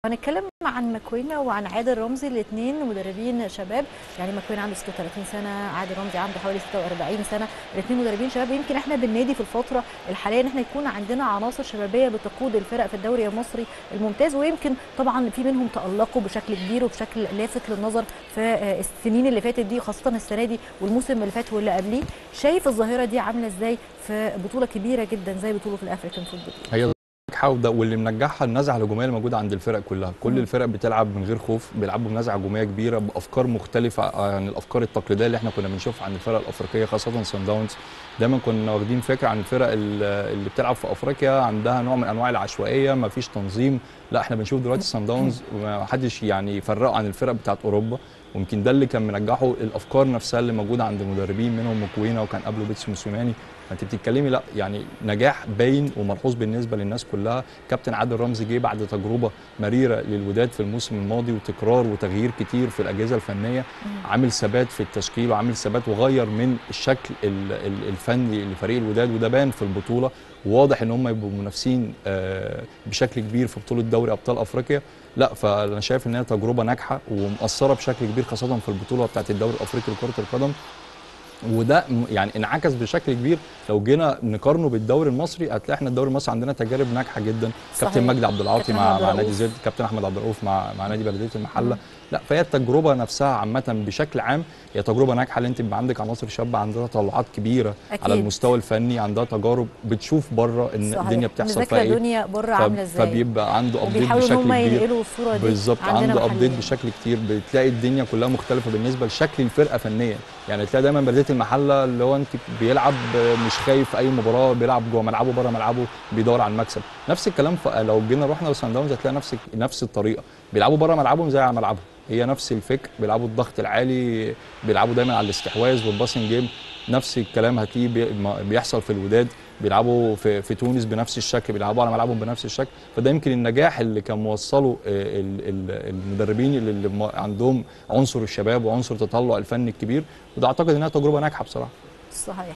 هنتكلم عن مكوينة وعن عادل رمزي الاثنين مدربين شباب يعني مكوينة عنده 36 سنة عادل رمزي عنده حوالي 46 سنة الاثنين مدربين شباب يمكن احنا بالنادي في الفترة الحالية ان احنا يكون عندنا عناصر شبابية بتقود الفرق في الدوري المصري الممتاز ويمكن طبعا في منهم تألقوا بشكل كبير وبشكل لافت للنظر في السنين اللي فاتت دي خاصة السنة دي والموسم اللي فات واللي قبليه شايف الظاهرة دي عاملة ازاي في بطولة كبيرة جدا زي بطولة الافريكان فوتبول هي ناجحه وده واللي منجحها النزعه الهجوميه اللي موجوده عند الفرق كلها كل الفرق بتلعب من غير خوف بيلعبوا بنزعه هجوميه كبيره بافكار مختلفه عن الافكار التقليديه اللي احنا كنا بنشوفها عند الفرق الافريقيه خاصه سان داونز دايما كنا واخدين فكره عن الفرق اللي بتلعب في افريقيا عندها نوع من انواع العشوائيه ما فيش تنظيم لا احنا بنشوف دلوقتي سان داونز ما حدش يعني يفرقه عن الفرق بتاعت اوروبا ويمكن ده اللي كان منجحه الافكار نفسها اللي موجوده عند المدربين منهم مكوينه وكان قبله بيتسو موسيماني فانت بتتكلمي لا يعني نجاح باين وملحوظ بالنسبه للناس كلها كابتن عادل رمزي جه بعد تجربه مريره للوداد في الموسم الماضي وتكرار وتغيير كتير في الاجهزه الفنيه عامل ثبات في التشكيل وعامل ثبات وغير من الشكل الفني لفريق الوداد وده بان في البطوله وواضح ان هم يبقوا منافسين بشكل كبير في بطوله دوري ابطال افريقيا لا فانا شايف ان هي تجربه ناجحه ومؤثره بشكل كبير خاصه في البطوله بتاعت الدوري الافريقي لكره القدم وده يعني انعكس بشكل كبير لو جينا نقارنه بالدوري المصري هتلاقي احنا الدوري المصري عندنا تجارب ناجحه جدا صحيح. كابتن مجدي عبد العاطي مع مع نادي زد كابتن احمد عبد الرؤوف مع مع نادي بلديه المحله لا فهي التجربه نفسها عامه بشكل عام هي تجربه ناجحه اللي انت بيبقى عندك عناصر شابه عندها تطلعات كبيره أكيد. على المستوى الفني عندها تجارب بتشوف بره ان صحيح. الدنيا بتحصل فيها ايه الدنيا بره عامله ازاي فبيبقى عنده ابديت بشكل كبير بالظبط عنده ابديت بشكل كتير بتلاقي الدنيا كلها مختلفه بالنسبه لشكل الفرقه فنيا يعني تلاقي دايما بلديه المحله اللي هو انت بيلعب مش خايف في اي مباراه بيلعب جوه ملعبه بره ملعبه بيدور على المكسب نفس الكلام لو جينا رحنا لسان داونز هتلاقي نفس نفس الطريقه بيلعبوا بره ملعبهم زي على ملعبهم هي نفس الفكر بيلعبوا الضغط العالي بيلعبوا دايما على الاستحواذ والباسنج جيم نفس الكلام هتلاقيه بيحصل في الوداد بيلعبوا في, في تونس بنفس الشكل بيلعبوا على ملعبهم بنفس الشكل فده يمكن النجاح اللي كان موصله المدربين اللي عندهم عنصر الشباب وعنصر التطلع الفني الكبير وده اعتقد انها تجربه ناجحه بصراحه صحيح